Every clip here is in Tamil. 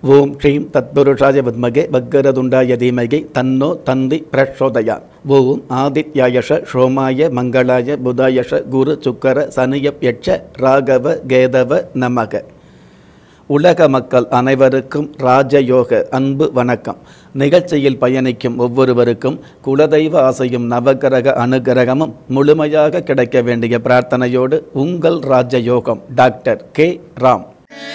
ஓம் ஸ்ரீம் தத்புருஷாய வித்மகே வக்கரதுண்டாய தீமகி தன்னோ தந்தி பிரச்சோதயா ஓம் ஆதித்யாயஷ சோமாய மங்களாய புதாயஷ குரு சுக்கர சனியப் யட்ச ராகவ கேதவ நமக உலக மக்கள் அனைவருக்கும் ராஜயோக அன்பு வணக்கம் நிகழ்ச்சியில் பயணிக்கும் ஒவ்வொருவருக்கும் குலதெய்வ ஆசையும் நவகிரக அனுகிரகமும் முழுமையாக கிடைக்க வேண்டிய பிரார்த்தனையோடு உங்கள் ராஜயோகம் டாக்டர் கே ராம்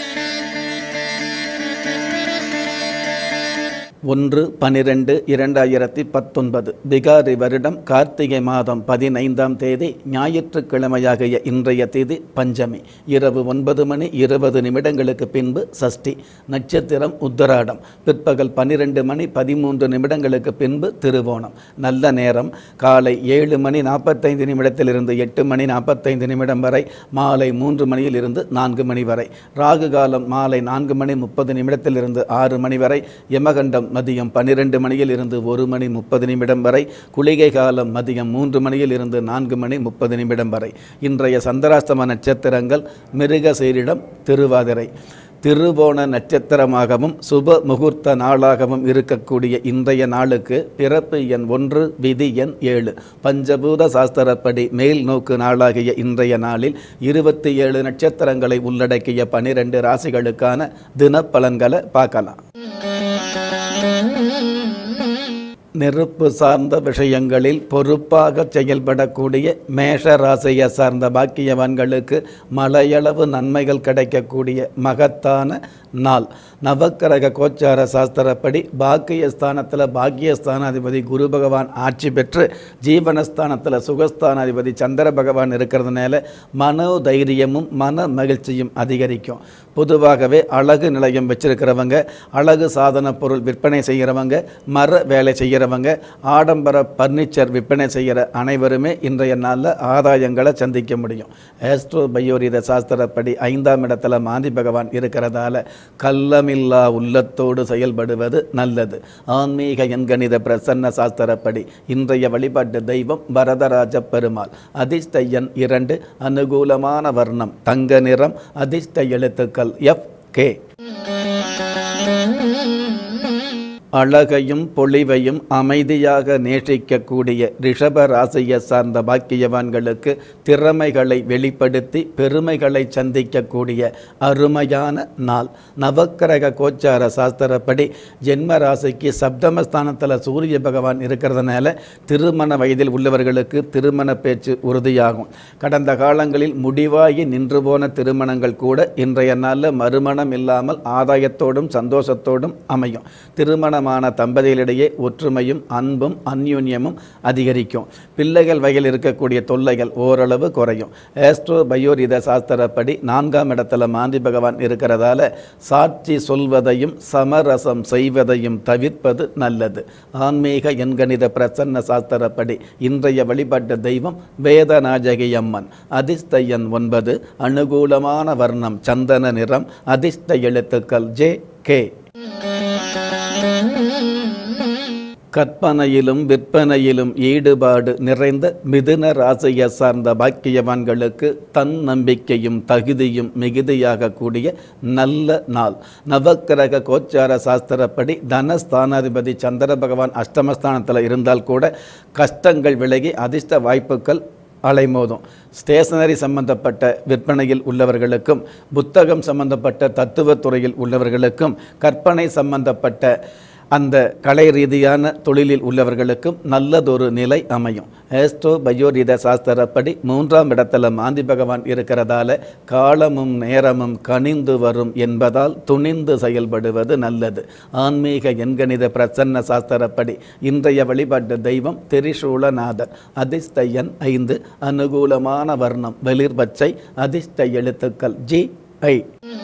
ஒன்று பனிரெண்டு இரண்டாயிரத்தி பத்தொன்பது பிகாரி வருடம் கார்த்திகை மாதம் பதினைந்தாம் தேதி ஞாயிற்றுக்கிழமையாகிய இன்றைய தேதி பஞ்சமி இரவு ஒன்பது மணி இருபது நிமிடங்களுக்கு பின்பு சஷ்டி நட்சத்திரம் உத்தராடம் பிற்பகல் பன்னிரெண்டு மணி பதிமூன்று நிமிடங்களுக்கு பின்பு திருவோணம் நல்ல நேரம் காலை ஏழு மணி நாற்பத்தைந்து நிமிடத்திலிருந்து எட்டு மணி நாற்பத்தைந்து நிமிடம் வரை மாலை மூன்று மணியிலிருந்து நான்கு மணி வரை ராகு காலம் மாலை நான்கு மணி முப்பது நிமிடத்திலிருந்து ஆறு மணி வரை யமகண்டம் மதியம் பன்னிரெண்டு மணியில் இருந்து ஒரு மணி முப்பது நிமிடம் வரை குளிகை காலம் மதியம் மூன்று மணியில் இருந்து நான்கு மணி முப்பது நிமிடம் வரை இன்றைய சந்திராஷ்டம நட்சத்திரங்கள் மிருகசீரிடம் திருவாதிரை திருவோண நட்சத்திரமாகவும் சுப முகூர்த்த நாளாகவும் இருக்கக்கூடிய இன்றைய நாளுக்கு பிறப்பு எண் ஒன்று விதி எண் ஏழு பஞ்சபூத சாஸ்திரப்படி மேல் நோக்கு நாளாகிய இன்றைய நாளில் இருபத்தி ஏழு நட்சத்திரங்களை உள்ளடக்கிய பனிரெண்டு ராசிகளுக்கான தினப்பலன்களை பார்க்கலாம் நெருப்பு சார்ந்த விஷயங்களில் பொறுப்பாக செயல்படக்கூடிய மேஷ ராசியை சார்ந்த பாக்கியவான்களுக்கு மலையளவு நன்மைகள் கிடைக்கக்கூடிய மகத்தான நாள் நவக்கிரக கோச்சார சாஸ்திரப்படி பாக்கியஸ்தானத்தில் பாக்கியஸ்தானாதிபதி குரு பகவான் ஆட்சி பெற்று ஜீவனஸ்தானத்தில் சுகஸ்தானாதிபதி சந்திர பகவான் இருக்கிறதுனால மனோ தைரியமும் மன மகிழ்ச்சியும் அதிகரிக்கும் பொதுவாகவே அழகு நிலையம் வச்சிருக்கிறவங்க அழகு சாதன பொருள் விற்பனை செய்கிறவங்க மர வேலை செய்கிறவங்க ஆடம்பர பர்னிச்சர் விற்பனை செய்கிற அனைவருமே இன்றைய நாளில் ஆதாயங்களை சந்திக்க முடியும் ஆஸ்ட்ரோ பயோரித சாஸ்திரப்படி ஐந்தாம் இடத்துல மாந்தி பகவான் இருக்கிறதால கள்ளமில்லா உள்ளத்தோடு செயல்படுவது நல்லது ஆன்மீக எண்கணித பிரசன்ன சாஸ்திரப்படி இன்றைய வழிபாட்டு தெய்வம் வரதராஜ பெருமாள் அதிர்ஷ்ட எண் இரண்டு அனுகூலமான வர்ணம் தங்க நிறம் அதிர்ஷ்ட எழுத்துக்கள் எஃப் கே அழகையும் பொலிவையும் அமைதியாக நேசிக்கக்கூடிய ரிஷப ராசியை சார்ந்த பாக்கியவான்களுக்கு திறமைகளை வெளிப்படுத்தி பெருமைகளை சந்திக்கக்கூடிய அருமையான நாள் நவக்கிரக கோச்சார சாஸ்திரப்படி ஜென்ம ராசிக்கு சப்தமஸ்தானத்தில் சூரிய பகவான் இருக்கிறதுனால திருமண வயதில் உள்ளவர்களுக்கு திருமண பேச்சு உறுதியாகும் கடந்த காலங்களில் முடிவாகி நின்று போன திருமணங்கள் கூட இன்றைய நாளில் மறுமணம் இல்லாமல் ஆதாயத்தோடும் சந்தோஷத்தோடும் அமையும் திருமண திருமணமான தம்பதிகளிடையே ஒற்றுமையும் அன்பும் அந்யுன்யமும் அதிகரிக்கும் பிள்ளைகள் வகையில் இருக்கக்கூடிய தொல்லைகள் ஓரளவு குறையும் ஏஸ்ட்ரோ பயோரித சாஸ்திரப்படி நான்காம் இடத்துல மாந்தி பகவான் இருக்கிறதால சாட்சி சொல்வதையும் சமரசம் செய்வதையும் தவிர்ப்பது நல்லது ஆன்மீக எண்கணித பிரசன்ன சாஸ்திரப்படி இன்றைய வழிபாட்டு தெய்வம் வேதநாயகி அம்மன் அதிர்ஷ்ட எண் ஒன்பது அனுகூலமான வர்ணம் சந்தன நிறம் அதிர்ஷ்ட எழுத்துக்கள் ஜே கே கற்பனையிலும் விற்பனையிலும் ஈடுபாடு நிறைந்த மிதுன ராசியை சார்ந்த பாக்கியவான்களுக்கு தன் நம்பிக்கையும் தகுதியும் மிகுதியாக கூடிய நல்ல நாள் நவக்கிரக கோச்சார சாஸ்திரப்படி தனஸ்தானாதிபதி சந்திர பகவான் அஷ்டமஸ்தானத்தில் இருந்தால் கூட கஷ்டங்கள் விலகி அதிர்ஷ்ட வாய்ப்புகள் அலைமோதும் ஸ்டேஷனரி சம்பந்தப்பட்ட விற்பனையில் உள்ளவர்களுக்கும் புத்தகம் சம்பந்தப்பட்ட தத்துவத்துறையில் உள்ளவர்களுக்கும் கற்பனை சம்பந்தப்பட்ட அந்த கலை ரீதியான தொழிலில் உள்ளவர்களுக்கும் நல்லதொரு நிலை அமையும் ஏஸ்ட்ரோ பயோரித சாஸ்திரப்படி மூன்றாம் இடத்துல மாந்தி பகவான் இருக்கிறதால காலமும் நேரமும் கனிந்து வரும் என்பதால் துணிந்து செயல்படுவது நல்லது ஆன்மீக எண்கணித பிரசன்ன சாஸ்திரப்படி இன்றைய வழிபாட்டு தெய்வம் திரிசூலநாதர் அதிர்ஷ்ட எண் ஐந்து அனுகூலமான வர்ணம் வெளிர் பச்சை அதிர்ஷ்ட எழுத்துக்கள் ஜி ஐ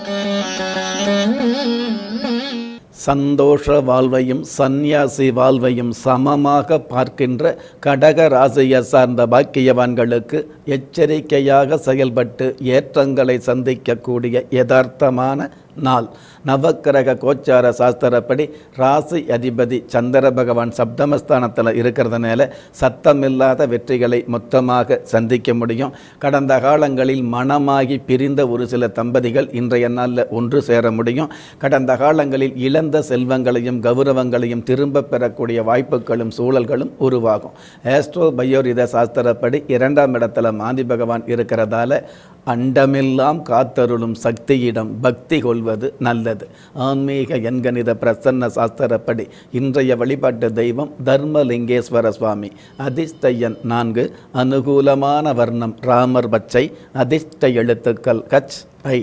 சந்தோஷ வாழ்வையும் சந்நியாசி வாழ்வையும் சமமாக பார்க்கின்ற கடக ராசியை சார்ந்த பாக்கியவான்களுக்கு எச்சரிக்கையாக செயல்பட்டு ஏற்றங்களை சந்திக்கக்கூடிய யதார்த்தமான நாள் நவக்கிரக கோச்சார சாஸ்திரப்படி ராசி அதிபதி சந்திர பகவான் சப்தமஸ்தானத்தில் இருக்கிறதுனால சத்தமில்லாத வெற்றிகளை மொத்தமாக சந்திக்க முடியும் கடந்த காலங்களில் மனமாகி பிரிந்த ஒரு சில தம்பதிகள் இன்றைய நாளில் ஒன்று சேர முடியும் கடந்த காலங்களில் இழந்த செல்வங்களையும் கௌரவங்களையும் திரும்ப பெறக்கூடிய வாய்ப்புகளும் சூழல்களும் உருவாகும் ஆஸ்ட்ரோ பயோரித சாஸ்திரப்படி இரண்டாம் இடத்துல மாந்தி பகவான் இருக்கிறதால அண்டமெல்லாம் காத்தருளும் சக்தியிடம் பக்தி கொள்வது நல்லது ஆன்மீக எண்கணித பிரசன்ன சாஸ்திரப்படி இன்றைய வழிபாட்டு தெய்வம் தர்மலிங்கேஸ்வர சுவாமி அதிர்ஷ்டயன் நான்கு அனுகூலமான வர்ணம் ராமர் பச்சை அதிர்ஷ்ட எழுத்துக்கள் கச் ஐ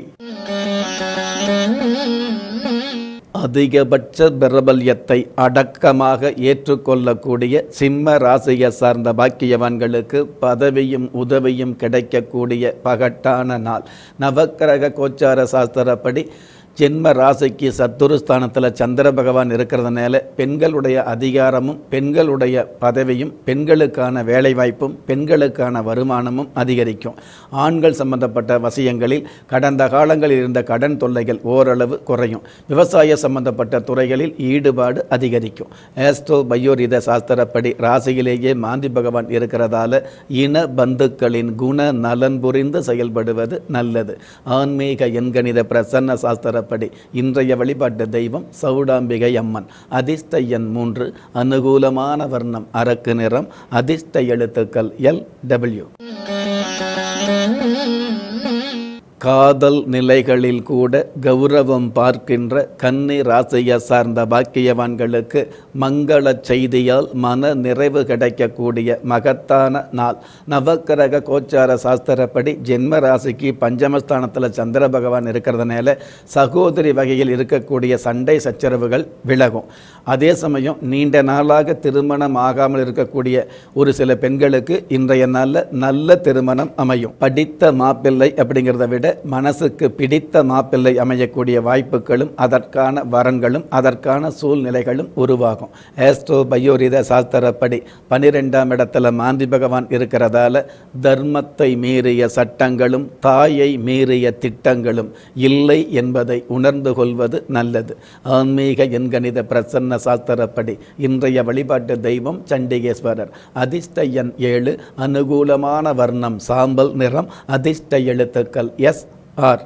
அதிகபட்ச பிரபல்யத்தை அடக்கமாக ஏற்றுக்கொள்ளக்கூடிய சிம்ம ராசியை சார்ந்த பாக்கியவான்களுக்கு பதவியும் உதவியும் கிடைக்கக்கூடிய பகட்டான நாள் நவக்கிரக கோச்சார சாஸ்திரப்படி ஜென்ம ராசிக்கு சத்துருஸ்தானத்தில் சந்திர பகவான் இருக்கிறதுனால பெண்களுடைய அதிகாரமும் பெண்களுடைய பதவியும் பெண்களுக்கான வேலைவாய்ப்பும் பெண்களுக்கான வருமானமும் அதிகரிக்கும் ஆண்கள் சம்பந்தப்பட்ட வசியங்களில் கடந்த காலங்களில் இருந்த கடன் தொல்லைகள் ஓரளவு குறையும் விவசாய சம்பந்தப்பட்ட துறைகளில் ஈடுபாடு அதிகரிக்கும் ஆஸ்ட்ரோ பயோரித சாஸ்திரப்படி ராசியிலேயே மாந்தி பகவான் இருக்கிறதால இன பந்துக்களின் குண நலன் புரிந்து செயல்படுவது நல்லது ஆன்மீக எண்கணித பிரசன்ன சாஸ்திரப்படி இன்றைய வழிபாட்டு தெய்வம் சௌடாம்பிகை அம்மன் அதிர்ஷ்ட எண் மூன்று அனுகூலமான வர்ணம் அரக்கு நிறம் அதிர்ஷ்ட எழுத்துக்கள் எல் டபிள்யூ காதல் நிலைகளில் கூட கௌரவம் பார்க்கின்ற கன்னி ராசியை சார்ந்த பாக்கியவான்களுக்கு மங்கள செய்தியால் மன நிறைவு கிடைக்கக்கூடிய மகத்தான நாள் நவக்கிரக கோச்சார சாஸ்திரப்படி ஜென்ம ராசிக்கு பஞ்சமஸ்தானத்தில் சந்திர பகவான் இருக்கிறதுனால சகோதரி வகையில் இருக்கக்கூடிய சண்டை சச்சரவுகள் விலகும் அதே சமயம் நீண்ட நாளாக திருமணம் ஆகாமல் இருக்கக்கூடிய ஒரு சில பெண்களுக்கு இன்றைய நாளில் நல்ல திருமணம் அமையும் படித்த மாப்பிள்ளை அப்படிங்கிறத விட மனசுக்கு பிடித்த மாப்பிள்ளை அமையக்கூடிய வாய்ப்புகளும் அதற்கான வரன்களும் அதற்கான சூழ்நிலைகளும் உருவாகும் ஆஸ்ட்ரோ பயோரித சாஸ்திரப்படி பனிரெண்டாம் இடத்துல மாந்தி பகவான் இருக்கிறதால தர்மத்தை மீறிய சட்டங்களும் தாயை மீறிய திட்டங்களும் இல்லை என்பதை உணர்ந்து கொள்வது நல்லது ஆன்மீக எண்கணித பிரசன்ன சாஸ்திரப்படி இன்றைய வழிபாட்டு தெய்வம் சண்டிகேஸ்வரர் அதிர்ஷ்ட எண் ஏழு அனுகூலமான வர்ணம் சாம்பல் நிறம் அதிர்ஷ்ட எழுத்துக்கள் எஸ் ஆர்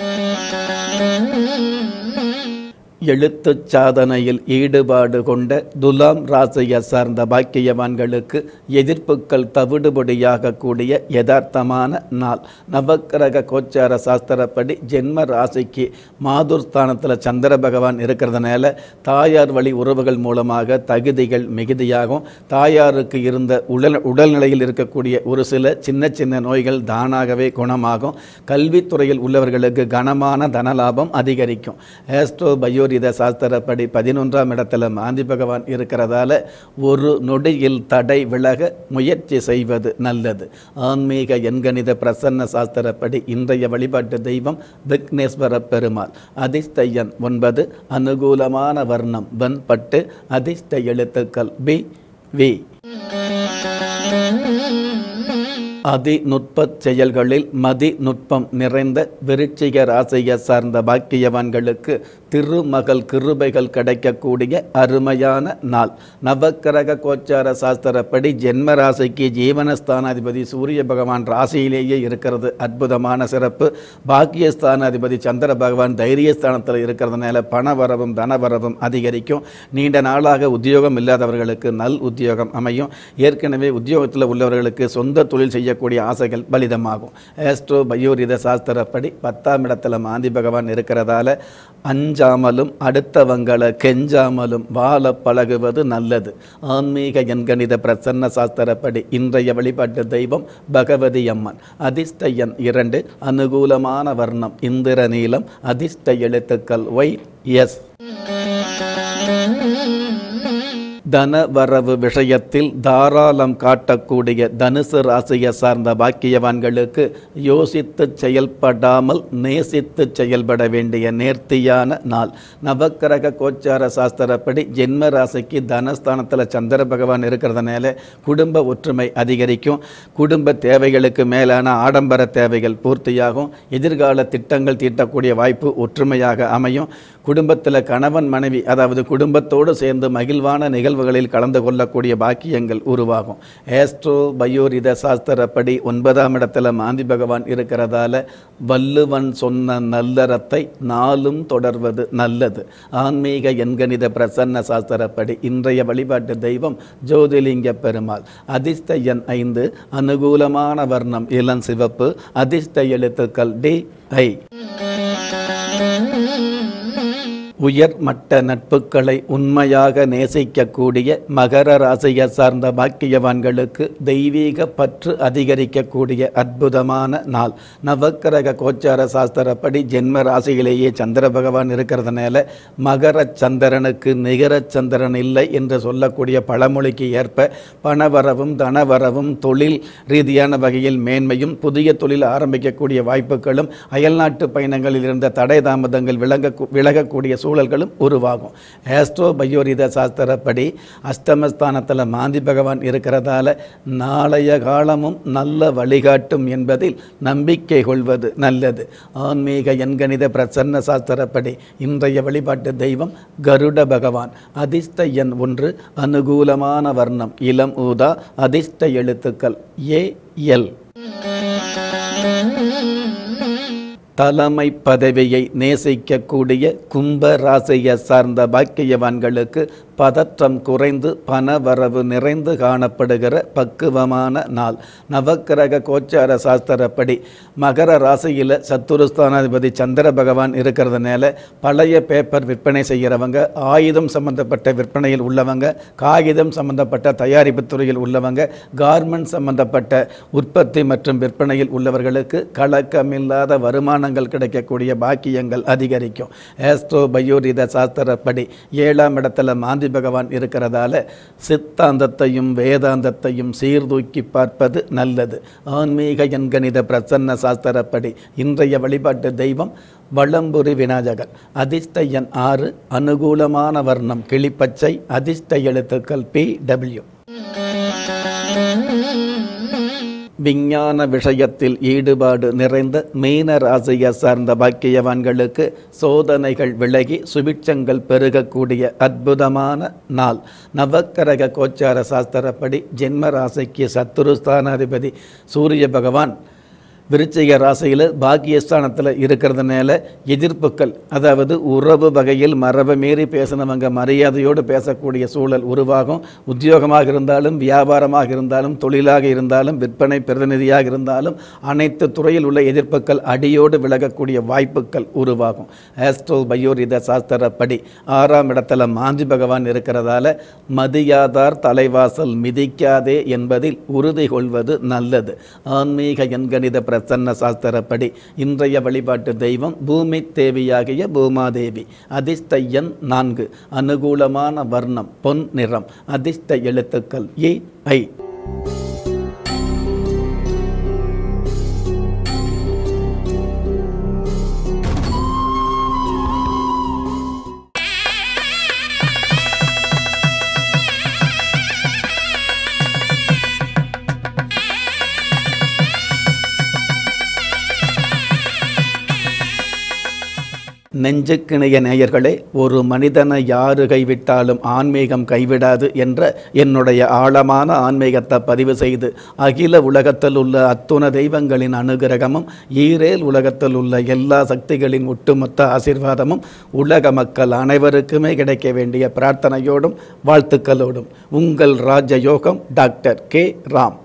எழுத்துச் சாதனையில் ஈடுபாடு கொண்ட துலாம் ராசியை சார்ந்த பாக்கியவான்களுக்கு எதிர்ப்புகள் தவிடுபடியாக கூடிய யதார்த்தமான நாள் நவக்கிரக கோச்சார சாஸ்திரப்படி ஜென்ம ராசிக்கு மாதுர் ஸ்தானத்தில் சந்திர பகவான் இருக்கிறதுனால தாயார் வழி உறவுகள் மூலமாக தகுதிகள் மிகுதியாகும் தாயாருக்கு இருந்த உடல் உடல்நிலையில் இருக்கக்கூடிய ஒரு சில சின்ன சின்ன நோய்கள் தானாகவே குணமாகும் கல்வித்துறையில் உள்ளவர்களுக்கு கனமான தனலாபம் அதிகரிக்கும் ஆஸ்ட்ரோ பயோரித சாஸ்திரப்படி பதினொன்றாம் இடத்துல மாந்தி பகவான் இருக்கிறதால ஒரு நொடியில் தடை விலக முயற்சி செய்வது நல்லது ஆன்மீக எண்கணித பிரசன்ன சாஸ்திரப்படி இன்றைய வழிபாட்டு தெய்வம் விக்னேஸ்வர பெருமாள் அதிர்ஷ்ட எண் ஒன்பது அனுகூலமான வர்ணம் வெண்பட்டு அதிர்ஷ்ட எழுத்துக்கள் பி வி அதிநுட்பச் செயல்களில் மதிநுட்பம் நிறைந்த விருட்சிக ராசியை சார்ந்த பாக்கியவான்களுக்கு திருமகள் கிருபைகள் கிடைக்கக்கூடிய அருமையான நாள் நவக்கிரக கோச்சார சாஸ்திரப்படி ஜென்ம ராசிக்கு ஜீவனஸ்தானாதிபதி சூரிய பகவான் ராசியிலேயே இருக்கிறது அற்புதமான சிறப்பு பாக்கியஸ்தானாதிபதி சந்திர பகவான் தைரியஸ்தானத்தில் இருக்கிறதுனால பணவரவும் தனவரவும் அதிகரிக்கும் நீண்ட நாளாக உத்தியோகம் இல்லாதவர்களுக்கு நல் உத்தியோகம் அமையும் ஏற்கனவே உத்தியோகத்தில் உள்ளவர்களுக்கு சொந்த தொழில் செய்யக்கூடிய ஆசைகள் பலிதமாகும் ஆஸ்ட்ரோ பயோரித சாஸ்திரப்படி பத்தாம் இடத்துல மாந்தி பகவான் இருக்கிறதால அஞ்சாமலும் அடுத்தவங்களை கெஞ்சாமலும் வாழ பழகுவது நல்லது ஆன்மீக எண்கணித பிரசன்ன சாஸ்திரப்படி இன்றைய வழிபாட்டு தெய்வம் பகவதி அம்மன் அதிர்ஷ்ட எண் இரண்டு அனுகூலமான வர்ணம் இந்திர நீலம் அதிர்ஷ்ட எழுத்துக்கள் ஒய் எஸ் தன வரவு விஷயத்தில் தாராளம் காட்டக்கூடிய தனுசு ராசியை சார்ந்த பாக்கியவான்களுக்கு யோசித்து செயல்படாமல் நேசித்து செயல்பட வேண்டிய நேர்த்தியான நாள் நவக்கிரக கோச்சார சாஸ்திரப்படி ஜென்ம ராசிக்கு தனஸ்தானத்தில் சந்திர பகவான் இருக்கிறதுனால குடும்ப ஒற்றுமை அதிகரிக்கும் குடும்ப தேவைகளுக்கு மேலான ஆடம்பர தேவைகள் பூர்த்தியாகும் எதிர்கால திட்டங்கள் தீட்டக்கூடிய வாய்ப்பு ஒற்றுமையாக அமையும் குடும்பத்தில் கணவன் மனைவி அதாவது குடும்பத்தோடு சேர்ந்து மகிழ்வான நிகழ்வுகளில் கலந்து கொள்ளக்கூடிய பாக்கியங்கள் உருவாகும் ஏஸ்ட்ரோ பயோரித சாஸ்திரப்படி ஒன்பதாம் இடத்துல மாந்தி பகவான் இருக்கிறதால வள்ளுவன் சொன்ன நல்லறத்தை நாளும் தொடர்வது நல்லது ஆன்மீக எண்கணித பிரசன்ன சாஸ்திரப்படி இன்றைய வழிபாட்டு தெய்வம் ஜோதிலிங்க பெருமாள் அதிர்ஷ்ட எண் ஐந்து அனுகூலமான வர்ணம் இளம் சிவப்பு அதிர்ஷ்ட எழுத்துக்கள் டி ஐ உயர் மட்ட நட்புகளை உண்மையாக நேசிக்கக்கூடிய மகர ராசியை சார்ந்த பாக்கியவான்களுக்கு தெய்வீக பற்று அதிகரிக்கக்கூடிய அற்புதமான நாள் நவக்கிரக கோச்சார சாஸ்திரப்படி ஜென்ம ராசியிலேயே சந்திர பகவான் இருக்கிறதுனால மகர சந்திரனுக்கு நிகர சந்திரன் இல்லை என்று சொல்லக்கூடிய பழமொழிக்கு ஏற்ப பணவரவும் தனவரவும் தொழில் ரீதியான வகையில் மேன்மையும் புதிய தொழில் ஆரம்பிக்கக்கூடிய வாய்ப்புகளும் அயல்நாட்டு பயணங்களில் இருந்த தடை தாமதங்கள் விளங்க விலகக்கூடிய சூழல்களும் உருவாகும் ஆஸ்ட்ரோ பயோரித சாஸ்திரப்படி அஷ்டமஸ்தானத்தில் மாந்தி பகவான் இருக்கிறதால நாளைய காலமும் நல்ல வழிகாட்டும் என்பதில் நம்பிக்கை கொள்வது நல்லது ஆன்மீக எண்கணித பிரசன்ன சாஸ்திரப்படி இன்றைய வழிபாட்டு தெய்வம் கருட பகவான் அதிர்ஷ்ட எண் ஒன்று அனுகூலமான வர்ணம் இளம் ஊதா அதிர்ஷ்ட எழுத்துக்கள் ஏ எல் தலைமை பதவியை நேசிக்கக்கூடிய கும்ப ராசியை சார்ந்த பாக்கியவான்களுக்கு பதற்றம் குறைந்து பண வரவு நிறைந்து காணப்படுகிற பக்குவமான நாள் நவக்கிரக கோச்சார சாஸ்திரப்படி மகர ராசியில் சத்துருஸ்தானாதிபதி சந்திர பகவான் இருக்கிறதுனால பழைய பேப்பர் விற்பனை செய்கிறவங்க ஆயுதம் சம்பந்தப்பட்ட விற்பனையில் உள்ளவங்க காகிதம் சம்பந்தப்பட்ட தயாரிப்பு துறையில் உள்ளவங்க கார்மெண்ட் சம்பந்தப்பட்ட உற்பத்தி மற்றும் விற்பனையில் உள்ளவர்களுக்கு கலக்கமில்லாத வருமானங்கள் கிடைக்கக்கூடிய பாக்கியங்கள் அதிகரிக்கும் ஏஸ்ட்ரோ பயோரித சாஸ்திரப்படி ஏழாம் இடத்துல மாந்தி பகவான் இருக்கிறதால சித்தாந்தத்தையும் வேதாந்தத்தையும் சீர்தூக்கி பார்ப்பது நல்லது ஆன்மீக எண்கணித பிரசன்ன சாஸ்திரப்படி இன்றைய வழிபாட்டு தெய்வம் வளம்புரி விநாயகர் அதிர்ஷ்ட எண் ஆறு அனுகூலமான வர்ணம் கிளிப்பச்சை அதிர்ஷ்ட எழுத்துக்கள் பி டபிள்யூ விஞ்ஞான விஷயத்தில் ஈடுபாடு நிறைந்த மீன ராசியை சார்ந்த பாக்கியவான்களுக்கு சோதனைகள் விலகி சுபிட்சங்கள் பெருகக்கூடிய அற்புதமான நாள் நவக்கரக கோச்சார சாஸ்திரப்படி ஜென்ம ராசிக்கு சத்துருஸ்தானாதிபதி சூரிய பகவான் விருச்சிக ராசியில் பாக்கியஸ்தானத்தில் இருக்கிறதுனால எதிர்ப்புகள் அதாவது உறவு வகையில் மரபை மீறி பேசினவங்க மரியாதையோடு பேசக்கூடிய சூழல் உருவாகும் உத்தியோகமாக இருந்தாலும் வியாபாரமாக இருந்தாலும் தொழிலாக இருந்தாலும் விற்பனை பிரதிநிதியாக இருந்தாலும் அனைத்து துறையில் உள்ள எதிர்ப்புகள் அடியோடு விலகக்கூடிய வாய்ப்புகள் உருவாகும் ஆஸ்ட்ரோ பயோரித சாஸ்திரப்படி ஆறாம் இடத்துல மாந்தி பகவான் இருக்கிறதால மதியாதார் தலைவாசல் மிதிக்காதே என்பதில் உறுதி கொள்வது நல்லது ஆன்மீக எண்கணித பிரசன்ன சாஸ்திரப்படி இன்றைய வழிபாட்டு தெய்வம் பூமி தேவியாகிய பூமாதேவி அதிர்ஷ்ட எண் நான்கு அனுகூலமான வர்ணம் பொன் நிறம் அதிர்ஷ்ட எழுத்துக்கள் ஏ ஐ நெஞ்சுக்கிணைய நேயர்களே ஒரு மனிதனை யாரு கைவிட்டாலும் ஆன்மீகம் கைவிடாது என்ற என்னுடைய ஆழமான ஆன்மீகத்தை பதிவு செய்து அகில உலகத்தில் உள்ள அத்துண தெய்வங்களின் அனுகிரகமும் ஈரேல் உலகத்தில் உள்ள எல்லா சக்திகளின் ஒட்டுமொத்த ஆசீர்வாதமும் உலக மக்கள் அனைவருக்குமே கிடைக்க வேண்டிய பிரார்த்தனையோடும் வாழ்த்துக்களோடும் உங்கள் ராஜயோகம் டாக்டர் கே ராம்